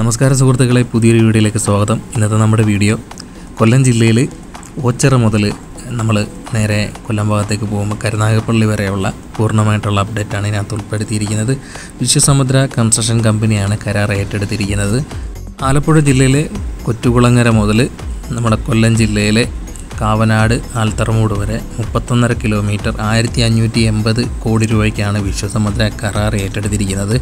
നമസ്കാരം സുഹൃത്തുക്കളെ പുതിയൊരു വീഡിയോയിലേക്ക് സ്വാഗതം ഇന്നത്തെ നമ്മുടെ വീഡിയോ കൊല്ലം ജില്ലയിൽ ഓച്ചിറ മുതൽ നമ്മൾ നേരെ കൊല്ലം ഭാഗത്തേക്ക് പോകുമ്പോൾ കരുനാഗപ്പള്ളി വരെയുള്ള പൂർണ്ണമായിട്ടുള്ള അപ്ഡേറ്റാണ് ഇതിനകത്ത് ഉൾപ്പെടുത്തിയിരിക്കുന്നത് വിശ്വസമുദ്ര കൺസ്ട്രക്ഷൻ കമ്പനിയാണ് കരാർ ഏറ്റെടുത്തിരിക്കുന്നത് ആലപ്പുഴ ജില്ലയിലെ കൊറ്റുകുളങ്ങര മുതൽ നമ്മുടെ കൊല്ലം ജില്ലയിലെ കാവനാട് ആൽത്തറമൂട് വരെ മുപ്പത്തൊന്നര കിലോമീറ്റർ ആയിരത്തി അഞ്ഞൂറ്റി എൺപത് കോടി രൂപയ്ക്കാണ് വിശ്വസമുദ്ര കരാർ ഏറ്റെടുത്തിരിക്കുന്നത്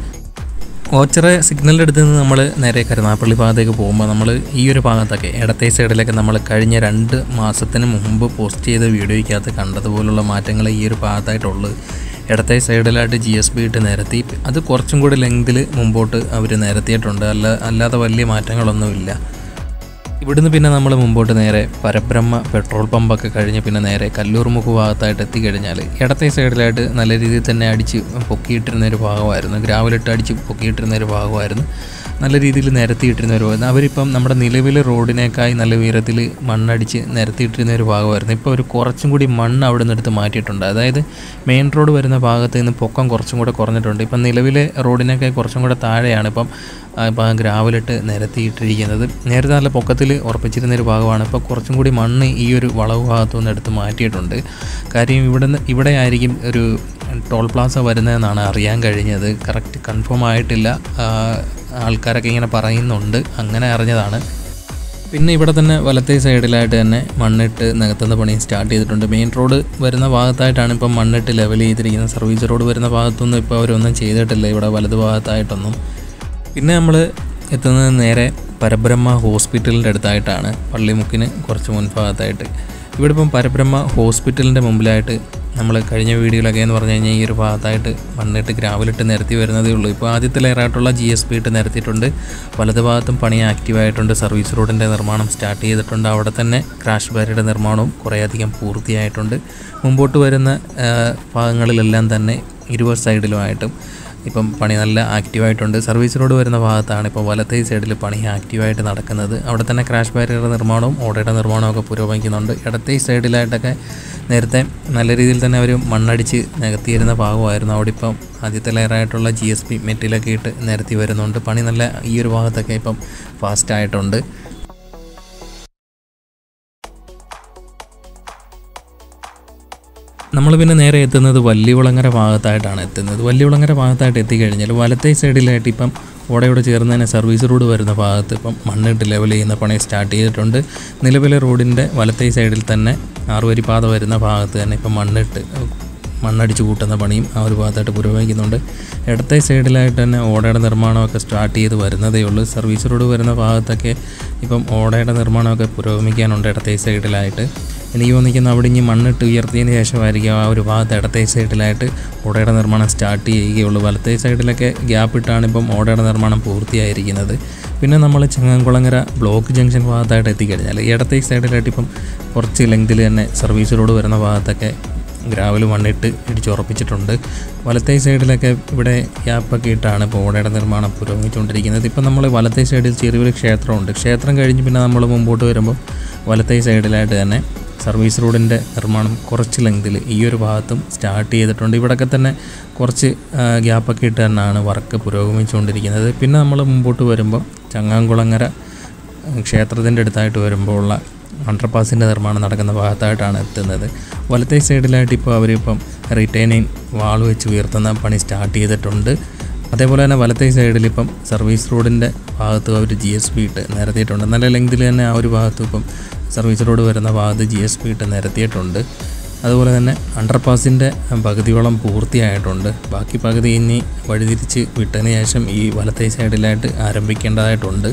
ഓച്ചിറ സിഗ്നലിൻ്റെ അടുത്ത് നിന്ന് നമ്മൾ നേരെ കരുനാഗപ്പള്ളി ഭാഗത്തേക്ക് പോകുമ്പോൾ നമ്മൾ ഈ ഒരു ഭാഗത്തൊക്കെ ഇടത്തെ സൈഡിലൊക്കെ നമ്മൾ കഴിഞ്ഞ രണ്ട് മാസത്തിന് മുമ്പ് പോസ്റ്റ് ചെയ്ത വീഡിയോയ്ക്കകത്ത് കണ്ടതുപോലുള്ള മാറ്റങ്ങൾ ഈ ഒരു ഭാഗത്തായിട്ടുള്ളത് ഇടത്തെ സൈഡിലായിട്ട് ജി എസ് ബി ഇട്ട് നിരത്തി അത് കുറച്ചും കൂടി ലെങ്തിൽ മുമ്പോട്ട് അവർ നിരത്തിയിട്ടുണ്ട് അല്ല അല്ലാതെ വലിയ മാറ്റങ്ങളൊന്നുമില്ല ഇവിടുന്ന് പിന്നെ നമ്മൾ മുമ്പോട്ട് നേരെ പരബ്രഹ്മ പെട്രോൾ പമ്പൊക്കെ കഴിഞ്ഞ് പിന്നെ നേരെ കല്ലൂർ മുഖ് ഭാഗത്തായിട്ട് എത്തിക്കഴിഞ്ഞാൽ ഇടത്തെ സൈഡിലായിട്ട് നല്ല രീതിയിൽ തന്നെ അടിച്ച് പൊക്കിയിട്ടിരുന്ന ഒരു ഭാഗമായിരുന്നു ഗ്രാവലിട്ട് അടിച്ച് പൊക്കിയിട്ടിരുന്ന ഒരു ഭാഗമായിരുന്നു നല്ല രീതിയിൽ നിരത്തിയിട്ടിരുന്ന ഒരു ഭാഗം അവരിപ്പം നമ്മുടെ നിലവിലെ റോഡിനേക്കായി നല്ല ഉയരത്തിൽ മണ്ണടിച്ച് നിരത്തിയിട്ടിരുന്ന ഒരു ഭാഗമായിരുന്നു ഇപ്പോൾ ഒരു കുറച്ചും കൂടി മണ്ണ് അവിടെ നിന്ന് എടുത്ത് മാറ്റിയിട്ടുണ്ട് അതായത് മെയിൻ റോഡ് വരുന്ന ഭാഗത്ത് നിന്ന് പൊക്കം കുറച്ചും കൂടെ കുറഞ്ഞിട്ടുണ്ട് ഇപ്പം നിലവിലെ റോഡിനേക്കായി കുറച്ചും കൂടെ താഴെയാണ് ഇപ്പം ആ, ഇപ്പം ഗ്രാവലിട്ട് നിരത്തിയിട്ടിരിക്കുന്നത് നേരത്തെ നല്ല പൊക്കത്തിൽ ഉറപ്പിച്ചിരുന്ന ഒരു ഭാഗമാണ് ഇപ്പോൾ കുറച്ചും കൂടി മണ്ണ് ഈ ഒരു വളവ് ഭാഗത്തു നിന്ന് എടുത്ത് മാറ്റിയിട്ടുണ്ട് കാര്യം ഇവിടെ നിന്ന് ഇവിടെ ആയിരിക്കും ഒരു ടോൾ പ്ലാസ വരുന്നതെന്നാണ് അറിയാൻ കഴിഞ്ഞത് കറക്റ്റ് കൺഫേം ആയിട്ടില്ല ആ, ആൾക്കാരൊക്കെ ഇങ്ങനെ പറയുന്നുണ്ട് അങ്ങനെ അറിഞ്ഞതാണ് പിന്നെ ഇവിടെ തന്നെ വലത്തേ സൈഡിലായിട്ട് തന്നെ മണ്ണിട്ട് നികത്തുന്ന പണി സ്റ്റാർട്ട് ചെയ്തിട്ടുണ്ട് മെയിൻ റോഡ് വരുന്ന ഭാഗത്തായിട്ടാണ് ഇപ്പം മണ്ണിട്ട് ലെവൽ ചെയ്തിരിക്കുന്നത് സർവീസ് റോഡ് വരുന്ന ഭാഗത്തൊന്നും ഇപ്പോൾ അവരൊന്നും ചെയ്തിട്ടില്ല ഇവിടെ വലത് ഭാഗത്തായിട്ടൊന്നും പിന്നെ നമ്മൾ എത്തുന്നത് നേരെ പരബ്രഹ്മ ഹോസ്പിറ്റലിൻ്റെ അടുത്തായിട്ടാണ് പള്ളിമുക്കിന് കുറച്ച് മുൻഭാഗത്തായിട്ട് ഇവിടെ ഇപ്പം പരബ്രഹ്മ ഹോസ്പിറ്റലിൻ്റെ മുമ്പിലായിട്ട് നമ്മൾ കഴിഞ്ഞ വീഡിയോയിലൊക്കെ എന്ന് പറഞ്ഞു കഴിഞ്ഞാൽ ഈ ഒരു ഭാഗത്തായിട്ട് മണ്ണിട്ട് ഗ്രാവലിട്ട് നിരത്തി വരുന്നതേ ഉള്ളൂ ഇപ്പോൾ ആദ്യത്തെ ലെയറായിട്ടുള്ള ജി എസ് പി ഇട്ട് നിരത്തിയിട്ടുണ്ട് വലത് ഭാഗത്തും പണി ആക്റ്റീവായിട്ടുണ്ട് സർവീസ് റോഡിൻ്റെ നിർമ്മാണം സ്റ്റാർട്ട് ചെയ്തിട്ടുണ്ട് അവിടെ തന്നെ ക്രാഷ് ബാരിയുടെ നിർമ്മാണവും കുറേയധികം പൂർത്തിയായിട്ടുണ്ട് മുമ്പോട്ട് വരുന്ന ആ, ഭാഗങ്ങളിലെല്ലാം തന്നെ ഇരുപത് സൈഡിലുമായിട്ടും ഇപ്പം പണി നല്ല ആക്റ്റീവായിട്ടുണ്ട് സർവീസ് റോഡ് വരുന്ന ഭാഗത്താണ് ഇപ്പോൾ വലത്തേ സൈഡിൽ പണി ആക്റ്റീവായിട്ട് നടക്കുന്നത് അവിടെ തന്നെ ക്രാഷ് ബാരിയറുടെ നിർമ്മാണവും ഓടയുടെ നിർമ്മാണവും ഒക്കെ പുരോഗമിക്കുന്നുണ്ട് ഇടത്തെ സൈഡിലായിട്ടൊക്കെ നേരത്തെ നല്ല രീതിയിൽ തന്നെ അവർ മണ്ണടിച്ച് നികത്തിയിരുന്ന ഭാഗമായിരുന്നു അവിടെ ഇപ്പം ആദ്യത്തെ ലെയറായിട്ടുള്ള ജി എസ് പി മെറ്റിലൊക്കെ ഇട്ട് നിരത്തി വരുന്നുണ്ട് പണി നല്ല ഈ ഒരു ഭാഗത്തൊക്കെ ഇപ്പം ഫാസ്റ്റ് ആയിട്ടുണ്ട് നമ്മൾ പിന്നെ നേരെ എത്തുന്നത് വല്യകുളങ്ങര ഭാഗത്തായിട്ടാണ് എത്തുന്നത് വല്യകുളങ്ങര ഭാഗത്തായിട്ട് എത്തിക്കഴിഞ്ഞാൽ വലത്തേ സൈഡിലായിട്ട് ഇപ്പം ഓടയോട് ചേർന്ന് തന്നെ സർവീസ് റോഡ് വരുന്ന ഭാഗത്ത് ഇപ്പം മണ്ണിട്ട് ലെവൽ ചെയ്യുന്ന പണി സ്റ്റാർട്ട് ചെയ്തിട്ടുണ്ട് നിലവിലെ റോഡിൻ്റെ വലത്തേ സൈഡിൽ തന്നെ ആറുവരി പാത വരുന്ന ഭാഗത്ത് തന്നെ ഇപ്പം മണ്ണിട്ട് മണ്ണടിച്ച് കൂട്ടുന്ന പണിയും ആ ഒരു ഭാഗത്തായിട്ട് പുരോഗമിക്കുന്നുണ്ട് ഇടത്തെ സൈഡിലായിട്ട് തന്നെ ഓടയുടെ നിർമ്മാണമൊക്കെ സ്റ്റാർട്ട് ചെയ്ത് വരുന്നതേ ഉള്ളൂ സർവീസ് റോഡ് വരുന്ന ഭാഗത്തൊക്കെ ഇപ്പം ഓടയുടെ നിർമ്മാണമൊക്കെ പുരോഗമിക്കാനുണ്ട് ഇടത്തെ സൈഡിലായിട്ട് എനിക്ക് തോന്നിക്കുന്നു അവിടെ ഇനി മണ്ണിട്ട് ഉയർത്തിയതിന് ശേഷമായിരിക്കും ആ ഒരു ഭാഗത്ത് ഇടത്തെ സൈഡിലായിട്ട് ഓടയുടെ നിർമ്മാണം സ്റ്റാർട്ട് ചെയ്യുകയുള്ളൂ വലത്തെ സൈഡിലൊക്കെ ഗ്യാപ്പ് ഇട്ടാണ് ഇപ്പം ഓടയുടെ നിർമ്മാണം പൂർത്തിയായിരിക്കുന്നത് പിന്നെ നമ്മൾ ചങ്ങാംകുളങ്ങര ബ്ലോക്ക് ജംഗ്ഷൻ ഭാഗത്തായിട്ട് എത്തിക്കഴിഞ്ഞാൽ ഇടത്തെ സൈഡിലായിട്ട് ഇപ്പം കുറച്ച് ലെങ്തിൽ തന്നെ സർവീസ് റോഡ് വരുന്ന ഭാഗത്തൊക്കെ ഗ്രാവൽ മണ്ണിട്ട് ഇടിച്ചുറപ്പിച്ചിട്ടുണ്ട് വലത്തെ സൈഡിലൊക്കെ ഇവിടെ ഗ്യാപ്പൊക്കെ ഇട്ടാണ് ഇപ്പോൾ ഓടയുടെ നിർമ്മാണം പുരോഗമിച്ചുകൊണ്ടിരിക്കുന്നത് ഇപ്പം നമ്മൾ വലത്തെ സൈഡിൽ ചെറിയൊരു ക്ഷേത്രമുണ്ട് ക്ഷേത്രം കഴിഞ്ഞ് പിന്നെ നമ്മൾ മുമ്പോട്ട് വരുമ്പോൾ വലത്തെ സൈഡിലായിട്ട് തന്നെ സർവീസ് റോഡിൻ്റെ നിർമ്മാണം കുറച്ച് ലെങ്തിൽ ഈ ഒരു ഭാഗത്തും സ്റ്റാർട്ട് ചെയ്തിട്ടുണ്ട് ഇവിടെയൊക്കെ തന്നെ കുറച്ച് ആ, ഗ്യാപ്പൊക്കെ ഇട്ട് തന്നെയാണ് വർക്ക് പുരോഗമിച്ചുകൊണ്ടിരിക്കുന്നത് പിന്നെ നമ്മൾ മുമ്പോട്ട് വരുമ്പോൾ ചങ്ങാംകുളങ്ങര ക്ഷേത്രത്തിൻ്റെ അടുത്തായിട്ട് വരുമ്പോൾ ഉള്ള അണ്ടർപാസിൻ്റെ നിർമ്മാണം നടക്കുന്ന ഭാഗത്തായിട്ടാണ് എത്തുന്നത് വലത്തെ സൈഡിലായിട്ട് ഇപ്പോൾ അവരിപ്പം റിട്ടൈനിങ് വാൾ വെച്ച് ഉയർത്തുന്ന പണി സ്റ്റാർട്ട് ചെയ്തിട്ടുണ്ട് അതേപോലെ തന്നെ വലത്തെ സൈഡിൽ ഇപ്പം സർവീസ് റോഡിൻ്റെ ഭാഗത്ത് അവർ ജി എസ് പി ഇട്ട് നിരത്തിയിട്ടുണ്ട് നല്ല ലെങ്തിൽ തന്നെ ആ ഒരു ഭാഗത്ത് ഇപ്പം സർവീസ് റോഡ് വരുന്ന ഭാഗത്ത് ജി എസ് പി ഇട്ട് നിരത്തിയിട്ടുണ്ട് അതുപോലെ തന്നെ അണ്ടർപാസിൻ്റെ പകുതിയോളം പൂർത്തിയായിട്ടുണ്ട് ബാക്കി പകുതി ഇനി വഴിതിരിച്ച് വിട്ടതിന് ശേഷം ഈ വലത്തെ സൈഡിലായിട്ട് ആരംഭിക്കേണ്ടതായിട്ടുണ്ട്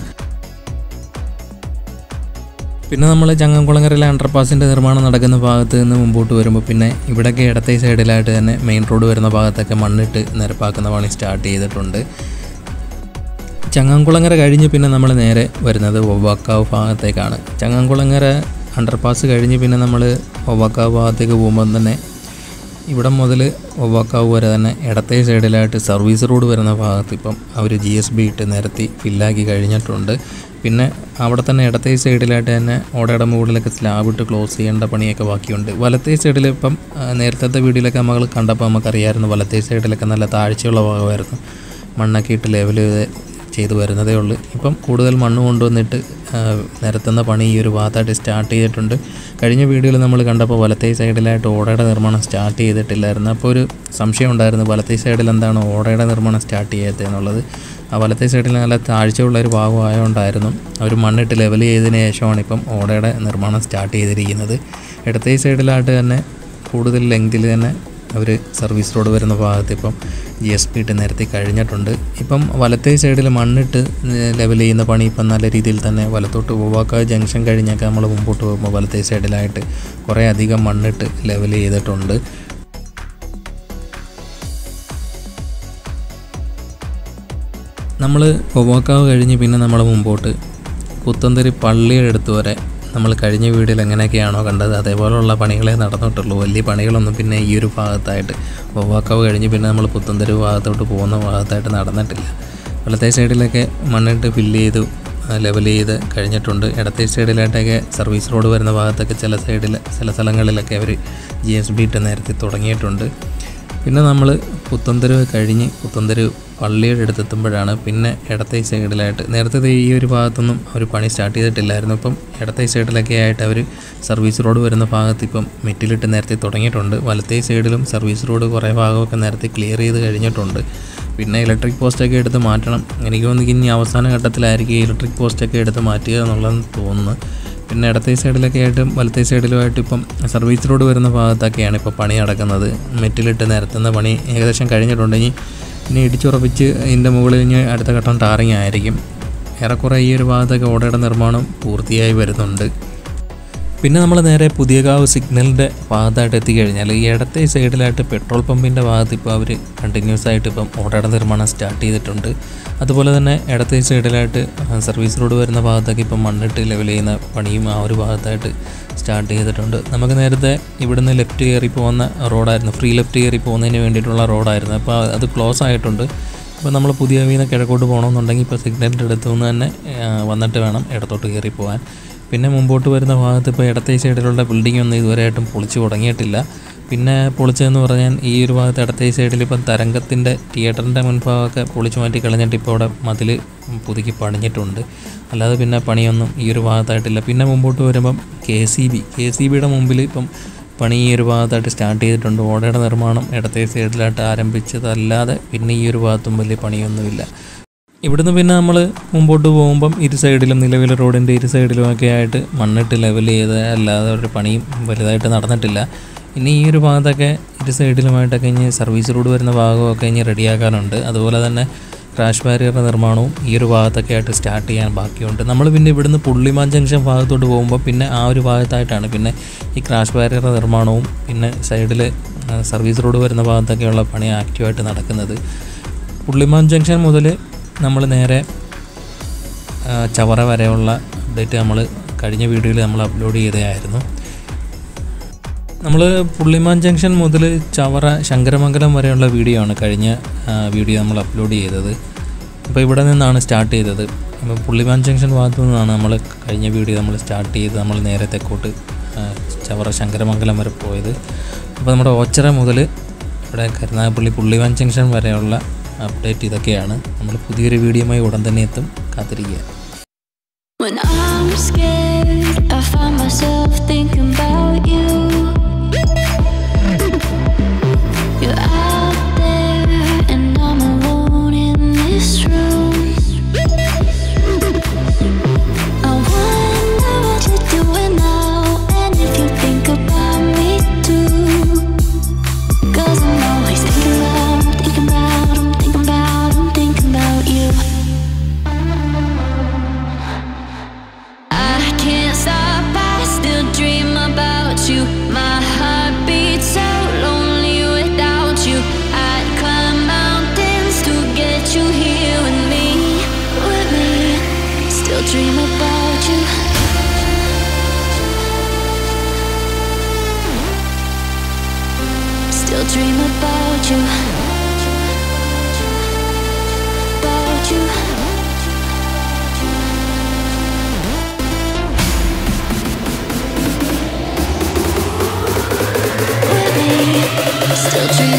പിന്നെ നമ്മൾ ചങ്ങംകുളങ്ങരയിലെ അണ്ടർപാസിൻ്റെ നിർമ്മാണം നടക്കുന്ന ഭാഗത്ത് നിന്ന് മുമ്പോട്ട് വരുമ്പോൾ പിന്നെ ഇവിടെയൊക്കെ ഇടത്തെ സൈഡിലായിട്ട് തന്നെ മെയിൻ റോഡ് വരുന്ന ഭാഗത്തൊക്കെ മണ്ണിട്ട് നിരപ്പാക്കുന്ന പണി സ്റ്റാർട്ട് ചെയ്തിട്ടുണ്ട് ചങ്ങാംകുളങ്ങര കഴിഞ്ഞ് പിന്നെ നമ്മൾ നേരെ വരുന്നത് ഒവ്വാക്കാവ് ഭാഗത്തേക്കാണ് ചങ്ങാംകുളങ്ങര അണ്ടർപാസ് കഴിഞ്ഞ് പിന്നെ നമ്മൾ ഒവ്വാക്കാവ് ഭാഗത്തേക്ക് പോകുമ്പോൾ തന്നെ ഇവിടെ മുതൽ ഒവ്വാക്കാവ് വരെ തന്നെ ഇടത്തെ സൈഡിലായിട്ട് സർവീസ് റോഡ് വരുന്ന ഭാഗത്ത് ഇപ്പം അവർ ജി എസ് ബി ഇട്ട് നിരത്തി ഫില്ലാക്കി കഴിഞ്ഞിട്ടുണ്ട് പിന്നെ അവിടെ തന്നെ ഇടത്തെ സൈഡിലായിട്ട് തന്നെ ഓടയുടെ മുകളിലൊക്കെ സ്ലാബ് ഇട്ട് ക്ലോസ് ചെയ്യേണ്ട പണിയൊക്കെ ബാക്കിയുണ്ട് വലത്തെ സൈഡിൽ ഇപ്പം ആ, നേരത്തെ വീഡിയോയിലൊക്കെ നമ്മൾ കണ്ടപ്പോൾ നമുക്കറിയാമായിരുന്നു വലത്തെ സൈഡിലൊക്കെ നല്ല താഴ്ചയുള്ള ഭാഗമായിരുന്നു മണ്ണൊക്കെ ഇട്ട് ലെവൽ ചെയ്ത് ചെയ്തു വരുന്നതേ ഉള്ളൂ ഇപ്പം കൂടുതൽ മണ്ണ് കൊണ്ടുവന്നിട്ട് ആ, നിരത്തുന്ന പണി ഈ ഒരു ഭാഗത്തായിട്ട് സ്റ്റാർട്ട് ചെയ്തിട്ടുണ്ട് കഴിഞ്ഞ വീഡിയോയിൽ നമ്മൾ കണ്ടപ്പോൾ വലത്തേ സൈഡിലായിട്ട് ഓടയുടെ നിർമ്മാണം സ്റ്റാർട്ട് ചെയ്തിട്ടില്ലായിരുന്നു അപ്പോൾ ഒരു സംശയം ഉണ്ടായിരുന്നു വലത്തേ സൈഡിൽ എന്താണ് ഓടയുടെ നിർമ്മാണം സ്റ്റാർട്ട് ചെയ്യാത്തതെന്നുള്ളത് ആ വലത്തേ സൈഡിൽ നല്ല താഴ്ചയുള്ള ഒരു ഭാഗം ആയതുകൊണ്ടായിരുന്നു അവർ മണ്ണിട്ട് ലെവൽ ചെയ്തതിന് ശേഷമാണ് ഇപ്പം ഓടയുടെ നിർമ്മാണം സ്റ്റാർട്ട് ചെയ്തിരിക്കുന്നത് ഇടത്തേ സൈഡിലായിട്ട് തന്നെ കൂടുതൽ ലെങ്തിൽ തന്നെ അവർ സർവീസ് റോഡ് വരുന്ന ഭാഗത്ത് ഇപ്പം ജി എസ് പി ഇട്ട് നിരത്തി കഴിഞ്ഞിട്ടുണ്ട് ഇപ്പം വലത്തേ സൈഡിൽ മണ്ണിട്ട് ലെവൽ ചെയ്യുന്ന പണി ഇപ്പം നല്ല രീതിയിൽ തന്നെ വലത്തോട്ട് പൂവാക്കാവ് ജംഗ്ഷൻ കഴിഞ്ഞൊക്കെ നമ്മൾ മുമ്പോട്ട് പോകുമ്പോൾ വലത്തേ സൈഡിലായിട്ട് കുറേ അധികം മണ്ണിട്ട് ലെവൽ ചെയ്തിട്ടുണ്ട് നമ്മൾ ഒവാക്കാവ് കഴിഞ്ഞ് പിന്നെ നമ്മൾ മുമ്പോട്ട് പുത്തന്തരി പള്ളിയുടെ അടുത്ത് വരെ നമ്മൾ കഴിഞ്ഞ വീഡിയോയിൽ എങ്ങനെയൊക്കെയാണോ കണ്ടത് അതേപോലെയുള്ള പണികളെ നടന്നിട്ടുള്ളൂ വലിയ പണികളൊന്നും പിന്നെ ഈ ഒരു ഭാഗത്തായിട്ട് ഒവാക്കാവ് കഴിഞ്ഞ് പിന്നെ നമ്മൾ പുത്തന്തരി ഭാഗത്തോട്ട് പോകുന്ന ഭാഗത്തായിട്ട് നടന്നിട്ടില്ല വലത്തേ സൈഡിലൊക്കെ മണ്ണിട്ട് ഫില്ല് ചെയ്തു ലെവൽ ചെയ്ത് കഴിഞ്ഞിട്ടുണ്ട് ഇടത്തേ സൈഡിലായിട്ടൊക്കെ സർവീസ് റോഡ് വരുന്ന ഭാഗത്തൊക്കെ ചില സൈഡിൽ ചില സ്ഥലങ്ങളിലൊക്കെ അവർ ജി എസ് ബി ഇട്ട് നേരത്തെ തുടങ്ങിയിട്ടുണ്ട് പിന്നെ നമ്മൾ പുത്തന്തരവ് കഴിഞ്ഞ് പുത്തന്തരവ് പള്ളിയുടെ അടുത്തെത്തുമ്പോഴാണ് പിന്നെ ഇടത്തെ സൈഡിലായിട്ട് നേരത്തെ ദേ ഈ ഒരു ഭാഗത്തൊന്നും അവർ പണി സ്റ്റാർട്ട് ചെയ്തിട്ടില്ലായിരുന്നു ഇപ്പം ഇടത്തെ സൈഡിലൊക്കെ ആയിട്ട് അവർ സർവീസ് റോഡ് വരുന്ന ഭാഗത്ത് ഇപ്പം മെറ്റിലിട്ട് നേരത്തെ തുടങ്ങിയിട്ടുണ്ട് വലത്തേ സൈഡിലും സർവീസ് റോഡ് കുറേ ഭാഗമൊക്കെ നേരത്തെ ക്ലിയർ ചെയ്ത് കഴിഞ്ഞിട്ടുണ്ട് പിന്നെ ഇലക്ട്രിക് പോസ്റ്റൊക്കെ എടുത്ത് മാറ്റണം എനിക്ക് തോന്നുന്നു ഇനി അവസാന ഘട്ടത്തിലായിരിക്കും ഈ ഇലക്ട്രിക് പോസ്റ്റൊക്കെ എടുത്ത് മാറ്റുക എന്നുള്ളതെന്ന് തോന്നുന്നു പിന്നെ ഇടത്തെ സൈഡിലൊക്കെ ആയിട്ടും വലത്തെ സൈഡിലുമായിട്ട് ഇപ്പം സർവീസ് റോഡ് വരുന്ന ഭാഗത്തൊക്കെയാണ് ഇപ്പോൾ പണി നടക്കുന്നത് മെറ്റിലിട്ട് നിരത്തുന്ന പണി ഏകദേശം കഴിഞ്ഞിട്ടുണ്ട് ഇനി ഇനി ഇടിച്ചുറപ്പിച്ച് ഇതിൻ്റെ മുകളിൽ ഇനി അടുത്ത ഘട്ടം ടാറിങ് ആയിരിക്കും ഏറെക്കുറെ ഈ ഒരു ഭാഗത്തൊക്കെ ഓടയുടെ നിർമ്മാണം പൂർത്തിയായി വരുന്നുണ്ട് പിന്നെ നമ്മൾ നേരെ പുതിയകാവ് സിഗ്നലിൻ്റെ ഭാഗത്തായിട്ട് എത്തിക്കഴിഞ്ഞാൽ ഈ ഇടത്തെ സൈഡിലായിട്ട് പെട്രോൾ പമ്പിൻ്റെ ഭാഗത്ത് ഇപ്പോൾ അവർ കണ്ടിന്യൂസ് ആയിട്ട് ഇപ്പം ഓടയുടെ നിർമ്മാണം സ്റ്റാർട്ട് ചെയ്തിട്ടുണ്ട് അതുപോലെ തന്നെ ഇടത്തെ സൈഡിലായിട്ട് സർവീസ് റോഡ് വരുന്ന ഭാഗത്തൊക്കെ ഇപ്പം മണ്ണിട്ട് ലെവൽ ചെയ്യുന്ന പണിയും ആ ഒരു ഭാഗത്തായിട്ട് സ്റ്റാർട്ട് ചെയ്തിട്ടുണ്ട് നമുക്ക് നേരത്തെ ഇവിടുന്ന് ലെഫ്റ്റ് കയറി പോകുന്ന റോഡായിരുന്നു ഫ്രീ ലെഫ്റ്റ് കയറി പോകുന്നതിന് വേണ്ടിയിട്ടുള്ള റോഡായിരുന്നു അപ്പോൾ അത് ക്ലോസ് ആയിട്ടുണ്ട് ഇപ്പോൾ നമ്മൾ പുതിയ വീന്ന് കിഴക്കോട്ട് പോകണമെന്നുണ്ടെങ്കിൽ ഇപ്പോൾ സിഗ്നലിൻ്റെ അടുത്ത് നിന്ന് തന്നെ ആ, വന്നിട്ട് വേണം ഇടത്തോട്ട് കയറി പോകാൻ പിന്നെ മുമ്പോട്ട് വരുന്ന ഭാഗത്ത് ഇപ്പോൾ ഇടത്തെ സൈഡിലുള്ള ബിൽഡിംഗ് ഒന്നും ഇതുവരെയായിട്ടും പൊളിച്ചു തുടങ്ങിയിട്ടില്ല പിന്നെ പൊളിച്ചതെന്ന് പറഞ്ഞാൽ ഈ ഒരു ഭാഗത്ത് ഇടത്തെ സൈഡിൽ ഇപ്പം തരംഗത്തിൻ്റെ തിയേറ്ററിൻ്റെ മുൻഭാഗമൊക്കെ പൊളിച്ചു മാറ്റി കളഞ്ഞിട്ട് ഇപ്പോൾ അവിടെ മതിൽ പുതുക്കി പണിഞ്ഞിട്ടുണ്ട് അല്ലാതെ പിന്നെ പണിയൊന്നും ഈ ഒരു ഭാഗത്തായിട്ടില്ല പിന്നെ മുമ്പോട്ട് വരുമ്പം K C B K C ബിയുടെ മുമ്പിൽ ഇപ്പം പണി ഈ ഒരു ഭാഗത്തായിട്ട് സ്റ്റാർട്ട് ചെയ്തിട്ടുണ്ട് ഓടയുടെ നിർമ്മാണം ഇടത്തെ സൈഡിലായിട്ട് ആരംഭിച്ചതല്ലാതെ പിന്നെ ഈ ഒരു ഭാഗത്തും വലിയ പണിയൊന്നുമില്ല ഇവിടുന്ന് പിന്നെ നമ്മൾ മുമ്പോട്ട് പോകുമ്പം ഇരു സൈഡിലും നിലവിലെ റോഡിൻ്റെ ഇരു സൈഡിലുമൊക്കെ ആയിട്ട് മണ്ണിട്ട് ലെവൽ ചെയ്ത് അല്ലാതെ ഒരു പണിയും വലുതായിട്ട് നടന്നിട്ടില്ല ഇനി ഈ ഒരു ഭാഗത്തൊക്കെ ഇരു സൈഡിലുമായിട്ടൊക്കെ ഇനി സർവീസ് റോഡ് വരുന്ന ഭാഗമൊക്കെ ഇനി റെഡിയാക്കാനുണ്ട് അതുപോലെ തന്നെ ക്രാഷ് ബാരിയറുടെ നിർമ്മാണവും ഈ ഒരു ഭാഗത്തൊക്കെ ആയിട്ട് സ്റ്റാർട്ട് ചെയ്യാൻ ബാക്കിയുണ്ട് നമ്മൾ പിന്നെ ഇവിടുന്ന് പുള്ളിമാൻ ജംഗ്ഷൻ ഭാഗത്തോട്ട് പോകുമ്പോൾ പിന്നെ ആ ഒരു ഭാഗത്തായിട്ടാണ് പിന്നെ ഈ ക്രാഷ് ബാരിയറുടെ നിർമ്മാണവും പിന്നെ സൈഡിൽ സർവീസ് റോഡ് വരുന്ന ഭാഗത്തൊക്കെയുള്ള പണി ആക്റ്റീവായിട്ട് നടക്കുന്നത് പുള്ളിമാൻ ജംഗ്ഷൻ മുതൽ നമ്മൾ നേരെ ആ, ചവറ വരെയുള്ള അപ്ഡേറ്റ് നമ്മൾ കഴിഞ്ഞ വീഡിയോയിൽ നമ്മൾ അപ്ലോഡ് ചെയ്തതായിരുന്നു നമ്മൾ പുള്ളിമാൻ ജംഗ്ഷൻ മുതൽ ചവറ ശങ്കരമംഗലം വരെയുള്ള വീഡിയോ ആണ് കഴിഞ്ഞ ആ, വീഡിയോ നമ്മൾ അപ്ലോഡ് ചെയ്തത് അപ്പോൾ ഇവിടെ നിന്നാണ് സ്റ്റാർട്ട് ചെയ്തത് അപ്പോൾ പുള്ളിമാൻ ജംഗ്ഷൻ ഭാഗത്തു നിന്നാണ് നമ്മൾ കഴിഞ്ഞ വീഡിയോ നമ്മൾ സ്റ്റാർട്ട് ചെയ്ത് നമ്മൾ നേരെ തെക്കോട്ട് ആ, ചവറ ശങ്കരമംഗലം വരെ പോയത് അപ്പോൾ നമ്മുടെ ഓച്ചറ മുതൽ ഇവിടെ കരുനാഗപ്പള്ളി പുള്ളിമാൻ ജംഗ്ഷൻ വരെയുള്ള അപ്ഡേറ്റ് ഇതൊക്കെയാണ് നമ്മൾ പുതിയൊരു വീഡിയോയുമായി ഉടൻ തന്നെ എത്തും കാത്തിരിക്കുക When I'm scared, I find myself thinking about you. You're out there, and I'm alone in this room. I wonder what you're doing now, and if you think about me too. Cause I'm always thinking about, thinking about, I'm thinking about, I'm thinking about you. I can't stop, I still dream about you. My heart beats so lonely without you. I'd climb mountains to get you here with me, with me. Still dream about you. Still dream about you. About you. with me. Still dream